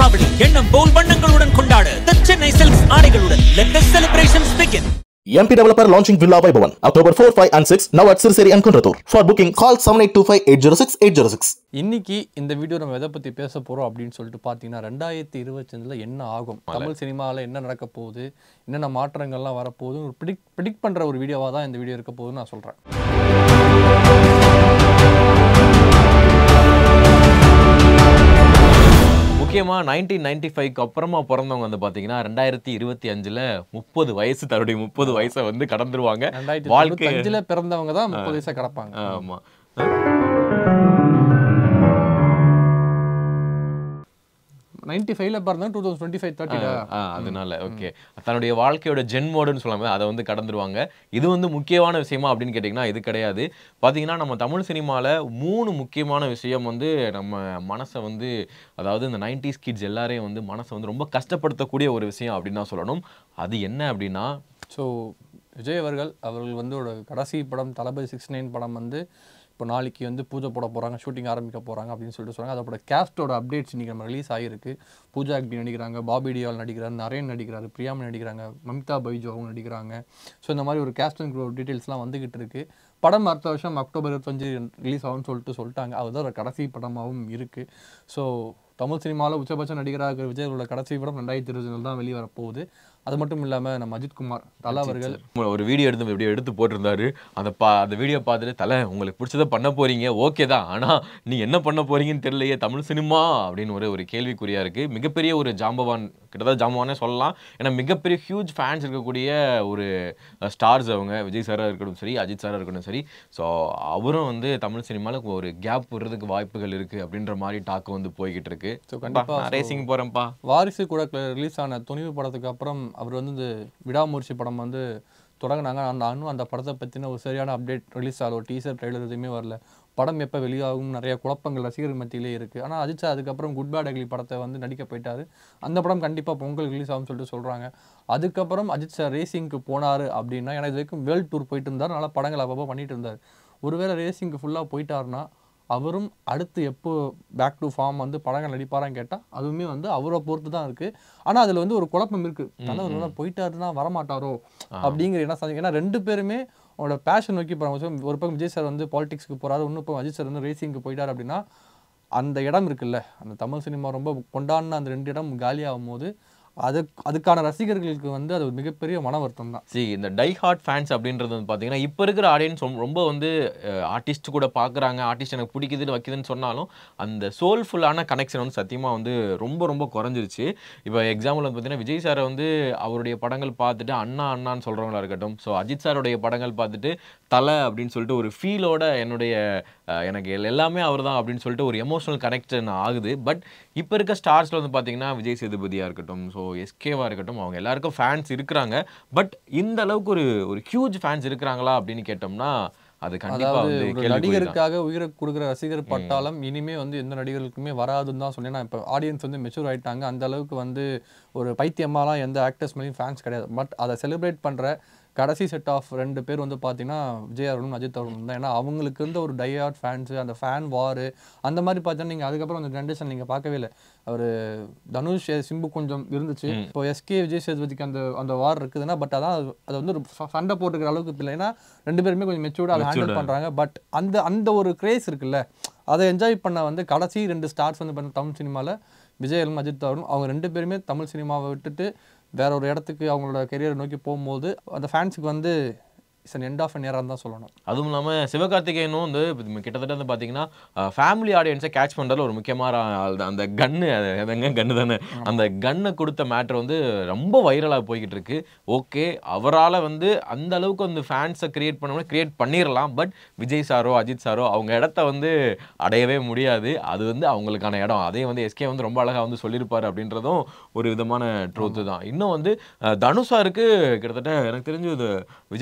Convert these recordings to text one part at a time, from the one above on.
தீபாவளி எண்ணம் போல் வண்ணங்களுடன் கொண்டாட The சென்னை சில்க்ஸ் ஆடைகளுடன் let the celebrations begin MP Developer launching Villa Vaibhavan October 4, 5 and 6 now at Sirseri and Kunratur. For booking call 7825-806-806. இன்னைக்கு இந்த வீடியோ நம்ம எதை பற்றி பேச போகிறோம் அப்படின்னு சொல்லிட்டு பார்த்தீங்கன்னா ரெண்டாயிரத்தி இருபத்தஞ்சில் என்ன ஆகும் தமிழ் சினிமாவில் என்ன நடக்க போகுது என்னென்ன மாற்றங்கள்லாம் வரப்போகுது ஒரு ப்ரிடிக் ப்ரிடிக் பண்ணுற ஒரு வீடியோவாக தான் இந்த வீடியோ இருக்க போகுதுன்னு நான் சொல்கிறேன் முக்கியமாக நைன்டீன் நைன்டி ஃபைவ்க்கு அப்புறமா பிறந்தவங்க வந்து பார்த்தீங்கன்னா ரெண்டாயிரத்தி இருபத்தி அஞ்சில் முப்பது வயசு தன்னுடைய முப்பது வயசை வந்து கடந்துருவாங்க ரெண்டாயிரத்தி வாழ்க்கை இருபத்தஞ்சில் பிறந்தவங்க தான் முப்பது வயசாக கிடப்பாங்க ஆமாம் நைன்டி ஃபைவ்ல பிறந்தவங்க டூ தௌசண்ட் டுவெண்ட்டி ஃபைவ் தேர்ட்டிடா ஆ அதனால ஓகே தன்னுடைய வாழ்க்கையோட ஜென் மோடுன்னு சொல்லாம அதை வந்து கடந்துருவாங்க இது வந்து முக்கியமான விஷயமா அப்படின்னு கேட்டிங்கன்னா இது கிடையாது பார்த்தீங்கன்னா நம்ம தமிழ் சினிமாவில் மூணு முக்கியமான விஷயம் வந்து நம்ம மனசை வந்து அதாவது இந்த நைன்டிஸ் கிட்ஸ் எல்லாரையும் வந்து மனசை வந்து ரொம்ப கஷ்டப்படுத்தக்கூடிய ஒரு விஷயம் அப்படின்னு தான் சொல்லணும் அது என்ன அப்படின்னா ஸோ விஜய் அவர்கள் அவர்கள் வந்து ஒரு கடைசி படம் தளபதி சிக்ஸ் நைன் படம் வந்து இப்போ நாளைக்கு வந்து பூஜை போட போகிறாங்க ஷூட்டிங் ஆரம்பிக்க போகிறாங்க அப்படின்னு சொல்லிட்டு சொல்கிறாங்க அதோட கேஸ்டோட அப்டேட்ஸ் இன்றைக்கி நம்ம ரிலீஸ் ஆகிருக்கு பூஜா அக்பி நடிக்கிறாங்க பாபி டியால் நடிக்கிறார் நரேன் நடிக்கிறாரு பிரியாமணி நடிக்கிறாங்க மமிதா பைஜு அவங்க நடிக்கிறாங்க ஸோ இந்த மாதிரி ஒரு கேஸ்ட் அண்ட் டீட்டெயில்ஸ்லாம் வந்துகிட்டு இருக்கு படம் அடுத்த வருஷம் அக்டோபர் இருபத்தஞ்சு ரிலீஸ் ஆகும்னு சொல்லிட்டு சொல்லிட்டாங்க அதுதான் ஒரு கடைசி படமாகவும் இருக்குது ஸோ தமிழ் சினிமாவில் உச்சபட்ச நடிகராக இருக்கிற விஜய் அவரோட கடைசி படம் ரெண்டாயிரத்தி இருபதுல தான் வெளியே வரப்போகுது அது மட்டும் இல்லாமல் நம்ம அஜித்குமார் தலா அவர்கள் ஒரு வீடியோ எடுத்து வீடியோ எடுத்து போட்டிருந்தாரு அந்த பா அந்த வீடியோ பார்த்துட்டு தலை உங்களுக்கு பிடிச்சதை பண்ண போறீங்க ஓகே தான் ஆனால் நீ என்ன பண்ண போறீங்கன்னு தெரியலையே தமிழ் சினிமா அப்படின்னு ஒரு ஒரு கேள்விக்குறியா இருக்கு மிகப்பெரிய ஒரு ஜாம்பவான் கிட்டத்தட்ட ஜாம்பவானே சொல்லலாம் ஏன்னா மிகப்பெரிய ஹியூஜ் ஃபேன்ஸ் இருக்கக்கூடிய ஒரு ஸ்டார்ஸ் அவங்க விஜய் சாராக இருக்கட்டும் சரி அஜித் சாராக இருக்கட்டும் சரி ஸோ அவரும் வந்து தமிழ் சினிமாவில் ஒரு கேப் விடுறதுக்கு வாய்ப்புகள் இருக்கு அப்படின்ற மாதிரி டாக்கு வந்து போய்கிட்டு இருக்கு ஸோ கண்டிப்பாக ரேசிங் போறேன்ப்பா வாரிசு கூட ரிலீஸ் ஆன துணிவு படத்துக்கு அப்புறம் அவர் வந்து இந்த விடாமுயற்சி படம் வந்து தொடங்கினாங்க அந்த இன்னும் அந்த படத்தை பற்றின ஒரு சரியான அப்டேட் ரிலீஸ் ஆகல ஒரு டீசர் ட்ரெய்லர் எதுவுமே வரல படம் எப்போ வெளியாகும் நிறைய குழப்பங்கள் ரசிகர்கள் மத்தியிலே இருக்குது ஆனால் அஜித் சார் அதுக்கப்புறம் குட் பேட் அக்லி படத்தை வந்து நடிக்க போயிட்டாரு அந்த படம் கண்டிப்பாக பொங்கல் ரிலீஸ் ஆகும்னு சொல்லிட்டு சொல்கிறாங்க அதுக்கப்புறம் அஜித் சார் ரேசிங்க்கு போனார் அப்படின்னா ஏன்னா இது வரைக்கும் வேர்ல்டு டூர் போயிட்டு இருந்தார் நல்லா படங்கள் அப்பப்போ பண்ணிட்டு இருந்தார் ஒருவேளை ரேசிங்க்கு ஃபுல்லாக போயிட்டாருன்னா அவரும் அடுத்து எப்போ பேக் டு ஃபார்ம் வந்து படங்கள் நடிப்பாரான்னு கேட்டால் அதுவுமே வந்து அவரை பொறுத்து தான் இருக்குது ஆனால் அதில் வந்து ஒரு குழப்பம் இருக்குது தலைவர் வந்து போயிட்டாருன்னா வரமாட்டாரோ அப்படிங்கிற என்ன சந்தேகம் ஏன்னா ரெண்டு பேருமே அவரோட பேஷன் நோக்கி போகிறாங்க ஒரு பக்கம் விஜய் சார் வந்து பாலிடிக்ஸ்க்கு போகிறாரு இன்னும் இப்போ அஜித் சார் வந்து ரேசிங்க்கு போயிட்டார் அப்படின்னா அந்த இடம் இருக்குல்ல அந்த தமிழ் சினிமா ரொம்ப கொண்டாடின அந்த ரெண்டு இடம் காலியாகும் போது அது அதுக்கான ரசிகர்களுக்கு வந்து அது ஒரு மிகப்பெரிய மன வருத்தம் தான் சி இந்த டை ஹார்ட் ஃபேன்ஸ் அப்படின்றது வந்து பார்த்தீங்கன்னா இப்போ இருக்கிற ஆடியன்ஸ் ரொம்ப வந்து ஆர்டிஸ்ட் கூட பார்க்குறாங்க ஆர்டிஸ்ட் எனக்கு பிடிக்குதுன்னு வைக்குதுன்னு சொன்னாலும் அந்த சோல்ஃபுல்லான கனெக்ஷன் வந்து சத்தியமாக வந்து ரொம்ப ரொம்ப குறைஞ்சிருச்சு இப்போ எக்ஸாம்பிள் வந்து பார்த்தீங்கன்னா விஜய் சாரை வந்து அவருடைய படங்கள் பார்த்துட்டு அண்ணா அண்ணான்னு சொல்கிறவங்களா இருக்கட்டும் ஸோ அஜித் சாருடைய படங்கள் பார்த்துட்டு தலை அப்படின்னு சொல்லிட்டு ஒரு ஃபீலோட என்னுடைய அஹ், எனக்கு எல்- எல்லாமே அவர் தான் அப்படின்னு சொல்லிட்டு ஒரு எமோஷனல் கனெக்ஷன் ஆகுது பட் இப்போ இருக்க ஸ்டார்ஸில் வந்து பார்த்தீங்கன்னா விஜய் சேதுபதியாக இருக்கட்டும் ஸோ எஸ்கேவாக இருக்கட்டும் அவங்க எல்லாருக்கும் ஃபேன்ஸ் இருக்கிறாங்க பட் இந்த அளவுக்கு ஒரு ஒரு ஹியூஜ் ஃபேன்ஸ் இருக்கிறாங்களா அப்படின்னு கேட்டோம்னா அது கண்டிப்பாக அதாவது வந்து ஒரு கேள்விக்குறி தான். நடிகருக்காக உயிரை கொடுக்குற ரசிகர் பட்டாளம் இனிமே வந்து எந்த நடிகர்களுக்குமே வராதுன்னு தான் சொன்னேன் இப்போ ஆடியன்ஸ் வந்து மெச்சூர் ஆயிட்டாங்க அந்த அளவுக்கு வந்து ஒரு பைத்தியமாலாம் எந்த ஆக்டர்ஸ் மேலேயும் ஃபேன்ஸ் கிடையாது பட் அதை செலிப்ரேட் பண்ற கடைசி செட் ஆஃப் ரெண்டு பேர் வந்து பார்த்தீங்கன்னா விஜய் அவர்களும் அஜித் அவர்களும் தான் ஏன்னா அவங்களுக்கு இருந்த ஒரு டையார்ட் ஃபேன்ஸு அந்த ஃபேன் வார் அந்த மாதிரி பார்த்தீங்கன்னா நீங்கள் அதுக்கப்புறம் அந்த ஜென்ரேஷன் நீங்கள் பார்க்கவே இல்லை அவர் தனுஷ் சிம்பு கொஞ்சம் இருந்துச்சு இப்போ எஸ்கே விஜய் சேதுபதிக்கு அந்த அந்த வார் இருக்குதுன்னா பட் அதான் அது- அது வந்து ஒரு ச- சண்டை போட்டுக்கிற அளவுக்கு இப்போ இல்லை ஏன்னா ரெண்டு பேருமே கொஞ்சம் மெச்சூர்டாக அதை ஹேண்டில் பண்ணுறாங்க பட் அந்த அந்த ஒரு கிரேஸ் இருக்குல்ல அதை என்ஜாய் பண்ண வந்து கடைசி ரெண்டு ஸ்டார்ஸ் வந்து பண்ண தமிழ் சினிமாவில் விஜயும் அஜித் அவரும் அவங்க ரெண்டு பேருமே தமிழ் சினிமாவை விட்டுட்டு வேற ஒரு இடத்துக்கு அவங்களோட கெரியரை நோக்கி போகும்போது அந்த ஃபேன்ஸுக்கு வந்து it's an end of an இயராக தான் சொல்லணும் அதுவும் இல்லாமல் சிவகார்த்திகேயனும் வந்து இப்ப கிட்டத்தட்ட வந்து பார்த்தீங்கன்னா ஃபேமிலி ஆடியன்ஸை கேட்ச் பண்ணுறதுல ஒரு முக்கியமான ஆள் தான் அந்த கன்னு அதங்க கன்னு தானே அந்த கன்னை கொடுத்த மேட்ரு வந்து ரொம்ப வைரலாக போய்கிட்டு இருக்கு ஓகே அவரால் வந்து அந்த அளவுக்கு வந்து ஃபேன்ஸை கிரியேட் பண்ணணும் கிரியேட் பண்ணிடலாம் பட் விஜய் சாரோ அஜித் சாரோ அவங்க இடத்த வந்து அடையவே முடியாது அது வந்து அவங்களுக்கான இடம் அதையும் வந்து எஸ்கே வந்து ரொம்ப அழகாக வந்து சொல்லியிருப்பாரு அப்படின்றதும் ஒரு விதமான ட்ரூத்து தான் இன்னும் வந்து அஹ், தனுஷ் சாருக்கு கிட்டத்தட்ட எனக்கு தெரிஞ்சு இது விஜய் சார் அஜித்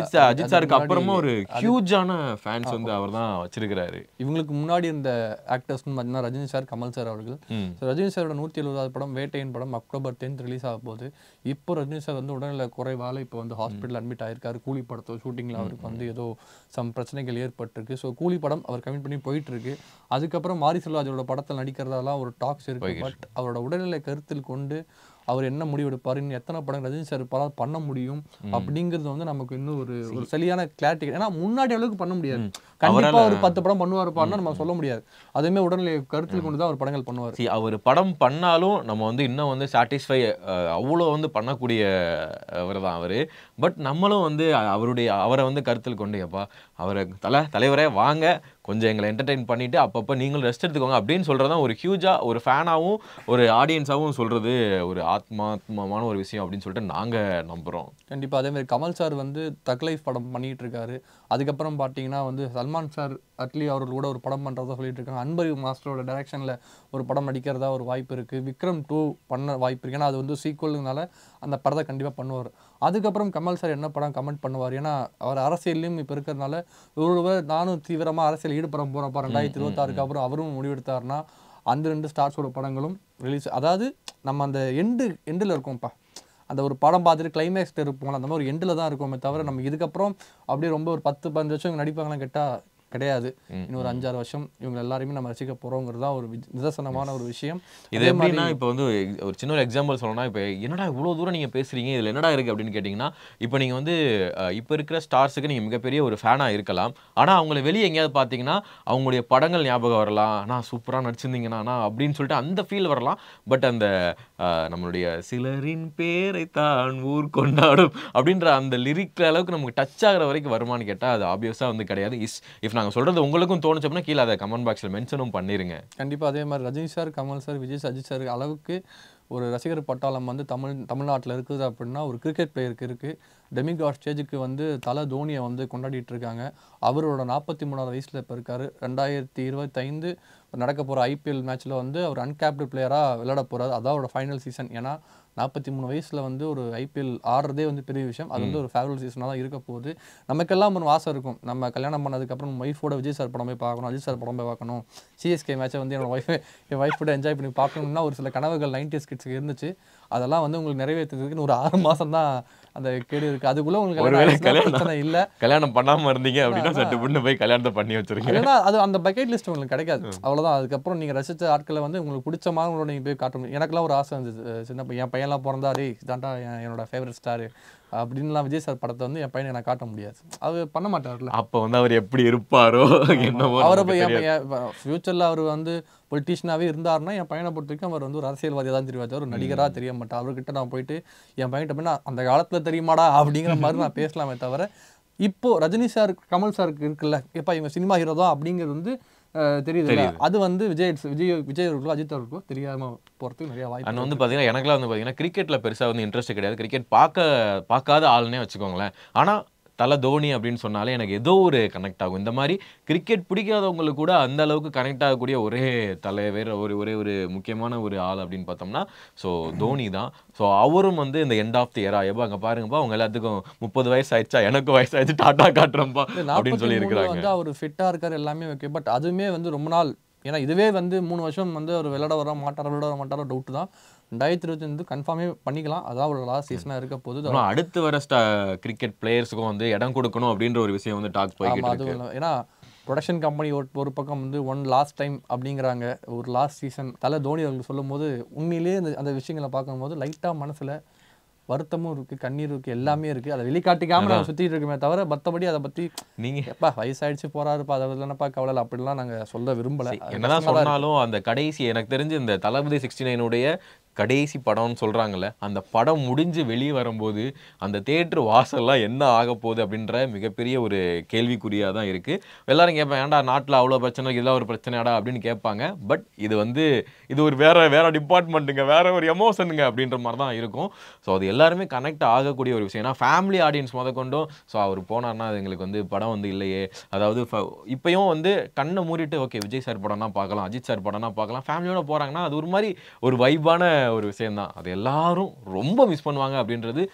இல்ல, சார் அது- அஜித் அதுக்கு சாருக்கு முன்னாடி அப்புறமா ஒரு அது- ஹியூஜான ஃபேன்ஸ் வந்து அவர் தான் வச்சிருக்கிறாரு இவங்களுக்கு முன்னாடி இருந்த ஆக்டர்ஸ்னு பார்த்தீங்கன்னா ரஜினி சார் கமல் சார் அவர்கள் ம். ஸோ ரஜினி சாரோட நூற்றி எழுபதாவது படம் வேட்டையின் படம் அக்டோபர் டென்த் ரிலீஸ் ஆக போகுது இப்போ ரஜினி சார் வந்து உடல்நல குறைவால இப்போ வந்து ஹாஸ்பிட்டல் அட்மிட் ஆயிருக்காரு கூலி படத்தோ ஷூட்டிங்கில் அவருக்கு வந்து ஏதோ சம் பிரச்சனைகள் ஏற்பட்டிருக்கு ஸோ கூலி படம் அவர் கமிட் பண்ணி போயிட்டு இருக்கு அதுக்கப்புறம் மாரி செல்வராஜோட படத்தில் நடிக்கிறதெல்லாம் ஒரு டாக்ஸ் இருக்கு பட் அவரோட உடல்நிலை கருத்தில் கொண்டு அவர் என்ன முடிவெடுப்பார் இன்னும் எத்தனை படம் ரஜினி சார் படம் பண்ண முடியும் அப்படிங்கிறது வந்து நமக்கு இன்னும் ஒரு ஒரு சரியான கிளாரிட்டி ஏன்னா முன்னாடி அளவுக்கு பண்ண முடியாது கண்டிப்பா ஒரு பத்து படம் பண்ணுவாருப்பாருன்னா நம்ம சொல்ல முடியாது அதுவுமே உடல்நிலை கருத்தில் கொண்டு தான் அவர் படங்கள் பண்ணுவார் See, அவர் படம் பண்ணாலும் நம்ம வந்து இன்னும் வந்து சாட்டிஸ்ஃபை அவ்வளோ வந்து பண்ணக்கூடிய அவர் தான் அவர் பட் நம்மளும் வந்து அ- அவருடைய அவரை வந்து கருத்தில் கொண்டு எப்பா அவரை தலை தலைவரே வாங்க கொஞ்சம் எங்களை என்டர்டெயின் பண்ணிட்டு அப்பப்போ நீங்களும் ரெஸ்ட் எடுத்துக்கோங்க அப்படின்னு சொல்கிறதான் ஒரு ஹியூஜாக ஒரு ஃபேனாகவும் ஒரு ஆடியன்ஸாகவும் சொல்கிறது ஒரு ஆத்மாத்மமான ஒரு விஷயம் அப்படின்னு சொல்லிட்டு நாங்கள் நம்புகிறோம் கண்டிப்பா அதே மாதிரி கமல் சார் வந்து தக் லைஃப் படம் பண்ணிட்டு இருக்காரு அதுக்கப்புறம் பார்த்தீங்கன்னா வந்து சல்மான் சார் அட்லி அவர்கள் கூட ஒரு படம் பண்றதா சொல்லிட்டு இருக்காங்க அன்பரி மாஸ்டரோட டைரக்ஷன்ல ஒரு படம் நடிக்கிறதா ஒரு வாய்ப்பு இருக்கு விக்ரம் டூ பண்ண வாய்ப்பு இருக்கு ஏன்னா அது வந்து சீக்குவல்னால அந்த படத்தை கண்டிப்பா பண்ணுவார் அதுக்கப்புறம் கமல் சார் என்ன படம் கமெண்ட் பண்ணுவார் ஏன்னா அவர் அரசியல்லையும் இப்போ இருக்கிறதுனால ஒருவர் நானும் தீவிரமா அரசியல் ஈடுபட போறப்ப ரெண்டாயிரத்தி இருபத்தாறுக்கு அப்புறம் அவரும் முடிவெடுத்தாருன்னா அந்த ரெண்டு ஸ்டார்ஸோட படங்களும் ரிலீஸ் அதாவது நம்ம அந்த எண்டு எண்டில் இருக்கோம்ப்பா அந்த ஒரு படம் பார்த்துட்டு கிளைமேக்ஸ் இருப்போம்ல அந்த மாதிரி ஒரு எண்டில் தான் இருக்கோமே தவிர நம்ம இதுக்கப்புறம் அப்படியே ரொம்ப ஒரு பத்து பதினஞ்சு வருஷம் இவங்க நடிப்பாங்களான்னு கேட்டால் கிடையாது இன்னும் ஒரு அஞ்சாறு வருஷம் இவங்க எல்லாரையுமே நம்ம ரசிக்க போகிறோங்கிறது தான் ஒரு வி- நிதர்சனமான ஒரு விஷயம் இது அதே மாதிரி- எப்படின்னா இப்போ வந்து ஒரு சின்ன ஒரு எக்ஸாம்பிள் சொல்லணும்னா இப்போ என்னடா இவ்வளோ தூரம் நீங்கள் பேசுறீங்க இதில் என்னடா இருக்குது அப்படின்னு கேட்டிங்கன்னா இப்போ நீங்கள் வந்து அஹ், இப்போ இருக்கிற ஸ்டார்ஸுக்கு நீங்கள் மிகப்பெரிய ஒரு ஃபேனாக இருக்கலாம் ஆனால் அவங்கள வெளியே எங்கேயாவது பார்த்தீங்கன்னா அவங்களுடைய படங்கள் ஞாபகம் வரலாம் நான் சூப்பராக நடிச்சிருந்தீங்கண்ணா நான் அப்படின்னு சொல்லிட்டு அந்த ஃபீல் வரலாம் பட் அந்த அஹ், நம்மளுடைய சிலரின் பேரை தான் ஊர் கொண்டாடும் அப்படின்ற அந்த லிரிக் அளவுக்கு நமக்கு டச் ஆகிற வரைக்கும் வருமானு கேட்டால் அது ஆப்வியஸாக வந்து கிடையாது இஸ் இஃப் நாங்கள் சொல்கிறது உங்களுக்கும் தோணுச்சு அப்படின்னா கீழே அதை கமெண்ட் பாக்ஸில் மென்ஷனும் பண்ணிருங்க கண்டிப்பா அதே மாதிரி Rajini sir Kamal sir Vijay sir, Ajith sir அளவுக்கு ஒரு ரசிகர் பட்டாளம் வந்து தமிழ் தமிழ்நாட்டில் இருக்குது அப்படின்னா ஒரு கிரிக்கெட் பிளேயருக்கு இருக்குது டெமிகாட் ஸ்டேஜுக்கு வந்து தலை தோனியை வந்து கொண்டாடிட்டு இருக்காங்க அவரோட நாற்பத்தி மூணாவது வயசில் இப்போ இருக்காரு ரெண்டாயிரத்தி இருபத்தைந்து நடக்க போகிற ஐபிஎல் மேட்ச்சில் வந்து அவர் அன்கேப்டு பிளேயராக விளையாட போகிறார் அதான் அவரோட ஃபைனல் சீசன் ஏன்னா நாற்பத்தி மூணு வயசில் வந்து ஒரு ஐபிஎல் ஆடுறதே வந்து பெரிய விஷயம் அது வந்து ஒரு ஃபேவரல் சீசனாக தான் இருக்க போகுது நமக்கெல்லாம் ஒரு ஆசை இருக்கும் நம்ம கல்யாணம் பண்ணதுக்கப்புறம் ஒய்ஃபோட விஜய் சார் படம் போய் பார்க்கணும் அஜித் சார் படம் போய் பார்க்கணும் சிஎஸ்கே மேட்சை வந்து என்னோட ஒய்ஃப் என் ஒய்ஃபோட என்ஜாய் பண்ணி பார்க்கணும்னா ஒரு சில கனவுகள் நைன்டிஸ் கிட்ஸ்க்கு இருந்துச்சு அதெல்லாம் வந்து உங்களுக்கு நிறைவேற்றுறதுக்கு ஒரு ஆறு மாதம் தான் அந்த கேடு இருக்குது அதுக்குள்ளே உங்களுக்கு ஒருவேளை கல்யாணம் ஆயிடுச்சுன்னா கல்யாணம் பிரச்சனை இல்லை கல்யாணம் பண்ணாம இருந்தீங்க அப்படின்னா சட்டு புண்ணு போய் கல்யாணத்தை பண்ணி வச்சிருங்க இல்லைன்னா அது அந்த பக்கெட் லிஸ்ட் உங்களுக்கு கிடைக்காது அவ்வளவுதான் அதுக்கப்புறம் நீங்க ரசிச்ச ஆட்களை வந்து உங்களுக்கு பிடிச்ச மாதிரி நீங்க போய் காட்ட முடியும் எனக்கெல்லாம் ஒரு ஆசை இருந்தது அஹ் சின்ன பையன் என் பையன்லாம் பிறந்தா டேய் இதான்டா என் என்னோட ஃபேவரட் ஸ்டார் அப்படின்லாம் விஜய் சார் படத்தை வந்து என் பையனை நான் காட்ட முடியாது அது பண்ண மாட்டார்ல அப்ப வந்து அவர் எப்படி இருப்பாரோ என்னவோ அவரை நமக்கு போய் என் தெரியாது. பையன் ஃபியூச்சரில் அவர் வந்து பொலிட்டீஷியனாகவே இருந்தாருன்னா என் பையனை பொறுத்த வரைக்கும் அவர் வந்து ஒரு அரசியல்வாதியாக தான் தெரியாது ஒரு நடிகராக தெரிய மாட்டார் அவர்கிட்ட நான் போயிட்டு என் பையன்கிட்ட போய் நான் அந்த காலத்தில் தெரியுமாடா அப்படிங்கிற மாதிரி நான் பேசலாமே தவிர இப்போ ரஜினி சார் கமல் சாருக்கு இருக்குல்ல எப்பா இவங்க சினிமா ஹீரோ தான் அப்படிங்கிறது வந்து அஹ், தெரியுது தெரியுது. அது வந்து விஜய் விஜய் விஜய் அவர்களுக்கோ அஜித் அவர்களுக்கோ தெரியாம போறதுக்கு நிறைய வாய்ப்பு அண்ட் வந்து பார்த்தீங்கன்னா எனக்குலாம் வந்து பார்த்தீங்கன்னா கிரிக்கெட்டில் பெருசாக வந்து இன்ட்ரெஸ்ட் கிடையாது கிரிக்கெட் பார்க்க பார்க்காத ஆளுனே வச்சுக்கோங்களேன் ஆனால் தலை தோனி அப்படின்னு சொன்னாலே எனக்கு ஏதோ ஒரு கனெக்ட் ஆகும் இந்த மாதிரி கிரிக்கெட் பிடிக்காதவங்களுக்கு கூட அந்த அளவுக்கு கனெக்ட் ஆகக்கூடிய ஒரே தலைவர் ஒரு ஒரே ஒரு முக்கியமான ஒரு ஆள் அப்படின்னு பார்த்தோம்னா ஸோ தோனி தான் ஸோ அவரும் வந்து இந்த எண்ட் ஆஃப் தி இயரா எப்போ அங்கே பாருங்கப்பா அவங்க எல்லாத்துக்கும் முப்பது வயசு ஆயிடுச்சா எனக்கும் வயசு ஆயிடுச்சு டாட்டா காட்டுறோம்ப்பா அப்படின்னு சொல்லி நாற்பத்தி இருக்கிறாங்க வந்து அவர் ஃபிட்டா இருக்காரு எல்லாமே ஓகே பட் அதுவுமே வந்து ரொம்ப நாள் ஏன்னா இதுவே வந்து மூணு வருஷம் வந்து அவர் விளையாட வர மாட்டாரா விளையாட வர மாட்டாரோ டவுட் தான் ரெண்டாயிரத்தி இருபத்தி வந்து கன்ஃபார்மே பண்ணிக்கலாம் அதான் ஒரு லாஸ்ட் சீசனாக இருக்க போகுது இன்னும் அடுத்து வர ஸ்டா கிரிக்கெட் பிளேயர்ஸுக்கும் வந்து இடம் கொடுக்கணும் அப்படின்ற ஒரு விஷயம் வந்து டாக் ஆமா போய்கிட்டு அதுவும் இருக்கு இல்லை ஏன்னா ப்ரொடக்ஷன் கம்பெனி ஒரு ஒரு பக்கம் வந்து ஒன் லாஸ்ட் டைம் அப்படிங்கிறாங்க ஒரு லாஸ்ட் சீசன் தலை தோனி அவர்கள் சொல்லும் போது உண்மையிலேயே அந்த அந்த விஷயங்களை பார்க்கும்போது லைட்டாக மனசுல வருத்தமும் இருக்கு கண்ணீர் இருக்கு எல்லாமே இருக்கு அதை வெளிக்காட்டிக்காம நம்ம சுத்திட்டு இருக்கோமே தவிர மற்றபடி அதை பத்தி நீங்க எப்பா வயசாயிடுச்சு போறாருப்பா அதை இல்லைனப்பா கவலை இல்லை அப்படிலாம் நாங்க சொல்ல விரும்பல அது என்னதான் கஷ்டமா தான் இருக்கு. சொன்னாலும் அந்த கடைசி எனக்கு தெரிஞ்சு இந்த தளபதி சிக்ஸ்டி நைனுடைய கடைசி படம்னு சொல்றாங்கல்ல அந்த படம் முடிஞ்சு வெளியே வரும்போது அந்த தேட்டர் வாசல்லாம் என்ன ஆக போகுது அப்படின்ற மிகப்பெரிய ஒரு கேள்விக்குறியா தான் இருக்கு எல்லாரும் கேட்பாங்க ஏன்டா நாட்டுல அவ்வளவு பிரச்சனை இதெல்லாம் ஒரு பிரச்சனையாடா அப்படின்னு கேட்பாங்க பட் இது வந்து இது ஒரு வேற வேற டிபார்ட்மெண்ட்டுங்க வேற ஒரு எமோஷனுங்க அப்படின்ற மாதிரி தான் இருக்கும் ஸோ அது எல்லாருமே கனெக்ட் ஆகக்கூடிய ஒரு விஷயம் ஏன்னா ஃபேமிலி ஆடியன்ஸ் முத கொண்டும் ஸோ அவர் போனார்னா அது எங்களுக்கு வந்து படம் வந்து இல்லையே அதாவது ஃப- இப்பயும் வந்து கண்ணை மூடிட்டு ஓகே விஜய் சார் படம்னா பார்க்கலாம் அஜித் சார் படம்னா பார்க்கலாம் ஃபேமிலியோட போறாங்கன்னா அது ஒரு மாதிரி ஒரு வைபான ஒரு விஷயம் தான் அது எல்லாரும் ரொம்ப மிஸ் பண்ணுவாங்க அப்படின்றது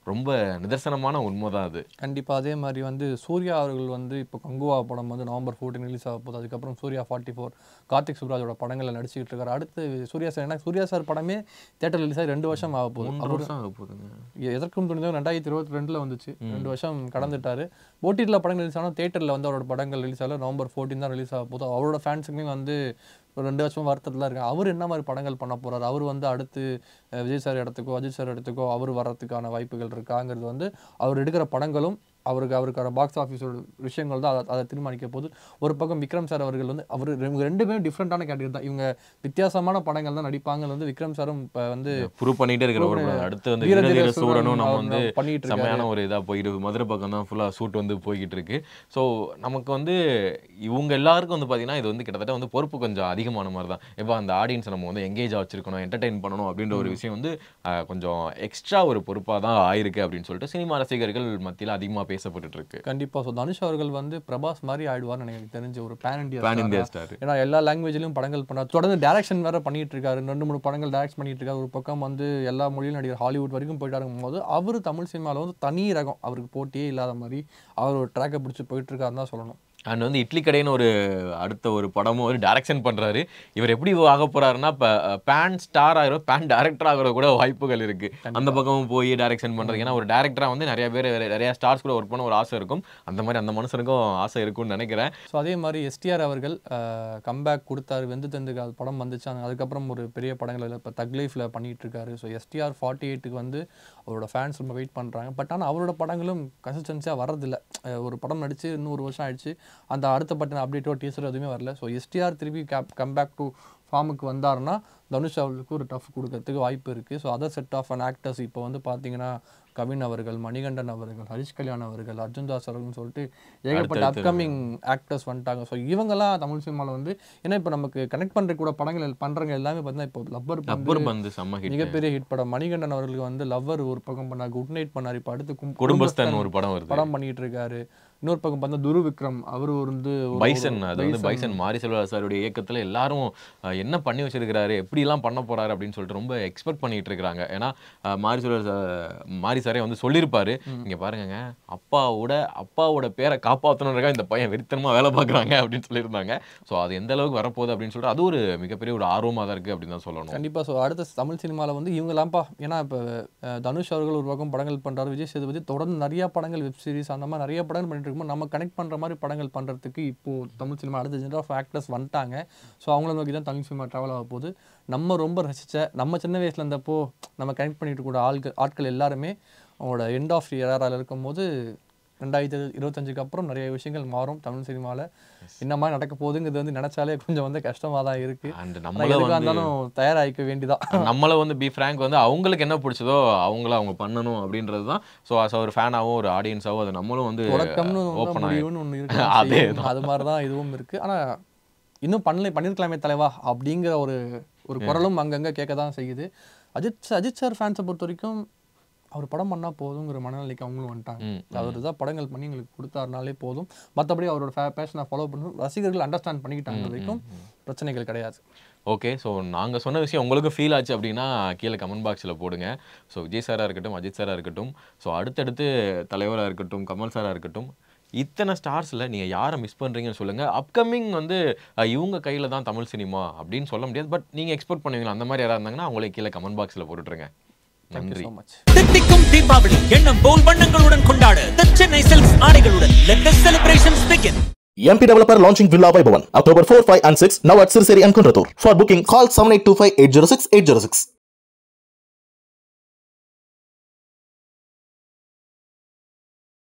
ரொம்ப நிதர்சனமான உண்மை தான் அது கண்டிப்பாக அதே மாதிரி வந்து சூர்யா அவர்கள் வந்து இப்போ கங்குவா படம் வந்து நவம்பர் ஃபோர்டீன் ரிலீஸ் ஆக போகுது அதுக்கப்புறம் சூர்யா ஃபார்ட்டி ஃபோர் கார்த்திக் சுப்ராஜோட படங்களில் நடிச்சுக்கிட்டு இருக்காரு அடுத்து சூர்யா சார் ஏன்னா சூர்யா சார் படமே தேட்டர் ரிலீஸ் ஆகி ரெண்டு வருஷம் ஆக போகுது மூன்று வருஷம் ஆக போகுதுங்க எதற்கும் துணிந்தவன் ரெண்டாயிரத்தி இருபத்தி ரெண்டில் வந்துச்சு ரெண்டு வருஷம் கடந்துட்டாரு ஓடிடியில் படங்கள் ரிலீஸ் ஆனால் தேட்டரில் வந்து அவரோட படங்கள் ரிலீஸ் ஆகல நவம்பர் ஃபோர்டீன் தான் ரிலீஸ் ஆக போகுது அவரோட ஃபேன்ஸுக்குமே வந்து ஒரு ரெண்டு வருஷம் வருத்தத்தில் இருக்காங்க அவர் என்ன மாதிரி படங்கள் பண்ண போறாரு அவர் வந்து அடுத்து அஹ், விஜய் சார் இடத்துக்கோ அஜித் சார் இடத்துக்கோ அவர் வர்றதுக்கான வாய்ப்புகள் இருக்காங்கிறது வந்து அவர் எடுக்கிற படங்களும் அவருக்கு அவருக்கான பாக்ஸ் ஆஃபீஸோட விஷயங்கள் தான் அதை- அதை தீர்மானிக்க போகுது ஒரு பக்கம் விக்ரம் சார் அவர்கள் வந்து அவர் இவங்க ரெண்டுமே டிஃப்ரெண்டான கேட்டகரி தான் இவங்க வித்தியாசமான படங்கள் தான் நடிப்பாங்க வந்து விக்ரம் சாரும் இப்போ வந்து ப்ரூவ் பண்ணிட்டே இருக்கிற ஒரு படம். அடுத்து வந்து வீரதீர வீரதீர சூரனும் சூரனும் நம்ம அவர் வந்து பண்ணிட்டு இருக்காரு. செம்மையான ஒரு இதா போயிட்டு மதுரை பக்கம் தான் ஃபுல்லா ஷூட் வந்து போய்கிட்டு இருக்கு ஸோ நமக்கு வந்து இவங்க எல்லாருக்கும் வந்து பாத்தீங்கன்னா இது வந்து கிட்டத்தட்ட வந்து பொறுப்பு கொஞ்சம் அதிகமான மாதிரி தான் இப்போ அந்த ஆடியன்ஸ் நம்ம வந்து எங்கேஜ் வச்சிருக்கணும் என்டர்டெயின் பண்ணணும் அப்படின்ற ஒரு விஷயம் வந்து அஹ், கொஞ்சம் எக்ஸ்ட்ரா ஒரு பொறுப்பா தான் ஆயிருக்கு அப்படின்னு சொல்லிட்டு சினிமா ரசிகர்கள் மத்தியில அதிகமா பேசப்பட்டுட்டு இருக்கு கண்டிப்பா ஸோ தனுஷ் அவர்கள் வந்து பிரபாஸ் மாதிரி ஆயிடுவார்னு எனக்கு தெரிஞ்ச ஒரு pan India pan India star ஏன்னா எல்லா லாங்குவேஜ்லயும் படங்கள் பண்ணார் தொடர்ந்து டைரக்ஷன் வேற பண்ணிட்டு இருக்காரு ரெண்டு மூணு படங்கள் டைரக்ட் பண்ணிட்டு இருக்காரு ஒரு பக்கம் வந்து எல்லா மொழியிலும் நடிகர் ஹாலிவுட் வரைக்கும் போயிட்டாருங்கும் போது அவர் தமிழ் சினிமாவில் வந்து தனி ரகம் அவருக்கு போட்டியே இல்லாத மாதிரி அவர் ஒரு ட்ராக்கை பிடிச்சி போயிட்டு இருக்காருன்னு தான் சொல்லணும் அண்ட் வந்து இட்லி கடைன்னு ஒரு அடுத்த ஒரு படமும் ஒரு டைரக்ஷன் பண்றாரு இவர் எப்படி ஆக போறாருன்னா இப்போ பேன் ஸ்டார் ஆகிற பேன் டேரக்டர் ஆகிற கூட வாய்ப்புகள் இருக்கு அந்த பக்கமும் போய் டைரக்ஷன் பண்றது ஏன்னா ஒரு டேரக்டரா வந்து நிறைய பேர் நிறைய ஸ்டார்ஸ் கூட ஒர்க் பண்ண ஒரு ஆசை இருக்கும் அந்த மாதிரி அந்த மனுஷனுக்கும் ஆசை இருக்கும்னு நினைக்கிறேன் ஸோ அதே மாதிரி எஸ்டிஆர் அவர்கள் கம்பேக் கொடுத்தாரு வெந்து தந்து அது படம் வந்துச்சு ஆனா அதுக்கப்புறம் ஒரு பெரிய படங்கள் இப்போ தக் லைஃப்ல பண்ணிட்டு இருக்காரு ஸோ எஸ்டிஆர் ஃபார்ட்டி எயிட்டுக்கு வந்து அவரோட ஃபேன்ஸ் ரொம்ப வெயிட் பண்றாங்க பட் ஆனால் அவரோட படங்களும் கன்சிஸ்டன்சியாக வர்றதில்ல அஹ் ஒரு படம் நடிச்சு இன்னும் ஒரு வருஷம் ஆயிடுச்சு அந்த அடுத்த பட்டன் அப்டேட்டோ டீசரோ எதுவுமே வரல ஸோ எஸ்டிஆர் திருப்பி கேப் கம்பேக் டு ஃபார்முக்கு வந்தாருன்னா தனுஷ் அவர்களுக்கு ஒரு டஃப் கொடுக்கறதுக்கு வாய்ப்பு இருக்குது so other set of an actors இப்போ வந்து பார்த்தீங்கன்னா கவின் அவர்கள் மணிகண்டன் அவர்கள் ஹரிஷ் கல்யாண் அவர்கள் அர்ஜுன் தாஸ் அவர்கள்னு சொல்லிட்டு ஏகப்பட்ட அடுத்தடுத்து அப்கமிங் ஆக்டர்ஸ் வந்துட்டாங்க ஸோ இவங்கெல்லாம் தமிழ் சினிமாவில் வந்து ஏன்னா இப்போ நமக்கு கனெக்ட் பண்ணுற கூட படங்கள் பண்ணுறவங்க எல்லாமே பார்த்தீங்கன்னா இப்போ லப்பர் ரப்பர் பந்து செம்ம ஹிட் மிகப்பெரிய ஹிட் படம் மணிகண்டன் அவர்களுக்கு வந்து லவ்வர் ஒரு பக்கம் பண்ணார் குட் நைட் பண்ணார் இப்போ அடுத்து கும்- குடும்பஸ்தான் ஒரு படம் வருது படம் பண்ணிட்டு இருக்காரு இன்னொரு பக்கம் பார்த்தா துரு விக்ரம் அவர் வந்து ஒரு- பைசன் அது வந்து பைசன். பைசன் மாரி செல்வராஜ் சாருடைய இயக்கத்துல எல்லாரும் அஹ், என்ன பண்ணி வச்சிருக்கிறாரு எப்படிலாம் பண்ண போறாரு அப்படின்னு சொல்லிட்டு ரொம்ப எக்ஸ்பெக்ட் பண்ணிட்டு இருக்காங்க ஏன்னா அஹ், மாரி செல்வராஜ் சார் மாரி சாரே வந்து சொல்லியிருப்பாரு இங்க பாருங்கங்க அப்பாவோட அப்பாவோட பேரை காப்பாற்றணுன்றக்கா இந்த பையன் வெறித்தனமா வேலை பார்க்குறாங்க அப்படின்னு சொல்லியிருந்தாங்க ஸோ அது எந்த அளவுக்கு வரப்போகுது அப்படின்னு சொல்லிட்டு அது ஒரு மிகப்பெரிய ஒரு ஆர்வமா தான் இருக்கு அப்படின்னு தான் சொல்லணும் கண்டிப்பா ஸோ அடுத்த தமிழ் சினிமாவில் வந்து இவங்களாம்ப்பா ஏன்னா இப்போ தனுஷ் அவர்கள் ஒரு பக்கம் படங்கள் பண்றாரு விஜய் சேதுபதி தொடர்ந்து நிறைய படங்கள் வெப் சீரிஸ் அந்த மாதிரி நிறைய படங்கள் பண்ணிட்டு இருக்கும்போது நம்ம கனெக்ட் பண்ற மாதிரி படங்கள் பண்றதுக்கு இப்போ தமிழ் சினிமா அடுத்த ஜென்ரல் ஆஃப் ஆக்டர்ஸ் வந்துட்டாங்க ஸோ அவங்கள நோக்கி தான் தமிழ் சினிமா ட்ராவல் ஆக போகுது நம்ம ரொம்ப ரசிச்ச நம்ம சின்ன வயசுல இருந்தப்போ நம்ம கனெக்ட் பண்ணிட்டு கூட ஆட்கள் ஆட்கள் எல்லாருமே அவங்களோட எண்ட் ஆஃப் இயரால் இருக்கும்போது ரெண்டாயிரத்தி இருபத்தஞ்சுக்கு அப்புறம் நிறைய விஷயங்கள் மாறும் தமிழ் சினிமாவில் என்ன மாதிரி நடக்க போகுதுங்கிறது வந்து நினைச்சாலே கொஞ்சம் வந்து கஷ்டமா தான் இருக்கு அண்ட் ஆனா நம்மள எதுக்காக வந்து இருந்தாலும் தயாராகிக்க வேண்டிதான் நம்மள வந்து பி ஃப்ராங்க் வந்து அவங்களுக்கு என்ன பிடிச்சதோ அவங்கள அவங்க பண்ணணும் அப்படின்றது தான் ஸோ அஸ் ஒரு ஃபேனாகவும் ஒரு ஆடியன்ஸாகவும் அது நம்மளும் வந்து தொடக்கம்னு ஒண்ணு ஓப்பன் ஆகி முடிவுன்னு ஒன்று இருக்கு அதே அது மாதிரி தான் இதுவும் இருக்கு ஆனா இன்னும் பண்ணல பண்ணிருக்கலாமே தலைவா அப்படிங்கிற ஒரு ஒரு குரலும் அங்கங்க கேட்க தான் செய்யுது அஜித் sir- அஜித் சார் ஃபேன்ஸை பொறுத்த வரைக்கும் அவர் படம் பண்ணா போதுங்கிற மனநிலைக்கு அவங்களும் வந்துட்டாங்க ம், அவர் தான் படங்கள் பண்ணி எங்களுக்கு கொடுத்தாருனாலே போதும் மற்றபடி அவரோட பேஷனை ஃபாலோ பண்ணணும் ரசிகர்கள் அண்டர்ஸ்டாண்ட் பண்ணிக்கிட்டாங்க வரைக்கும் பிரச்சனைகள் கிடையாது ஓகே ஸோ நாங்கள் சொன்ன விஷயம் உங்களுக்கு ஃபீல் ஆச்சு அப்படின்னா கீழே கமெண்ட் பாக்ஸில் போடுங்க ஸோ விஜய் சாராக இருக்கட்டும் அஜித் சாராக இருக்கட்டும் ஸோ அடுத்தடுத்து தலைவராக இருக்கட்டும் கமல் சாராக இருக்கட்டும் இத்தனை ஸ்டார்ஸில் நீங்கள் யாரை மிஸ் பண்ணுறீங்கன்னு சொல்லுங்கள் அப்கமிங் வந்து அஹ், இவங்க கையில் தான் தமிழ் சினிமா அப்படின்னு சொல்ல முடியாது பட் நீங்கள் எக்ஸ்பெக்ட் பண்ணுவீங்களா அந்த மாதிரி யாராக இருந்தாங்கன்னா அவங்களே கீழே கமெண்ட் பாக்ஸில் போட்டுட்ருங்க தேங்க்யூ நன்றி ஸோ மச் தித்திக்கும் தீபாவளி எண்ணம் போல் வண்ணங்களுடன் கொண்டாட The சென்னை சில்க்ஸ் ஆடைகளுடன் let the celebrations begin MP Developer launching Villa Vaibhavan October 4, 5 and 6 now at Sirseri and Kunratur. For booking call 7825 806 806.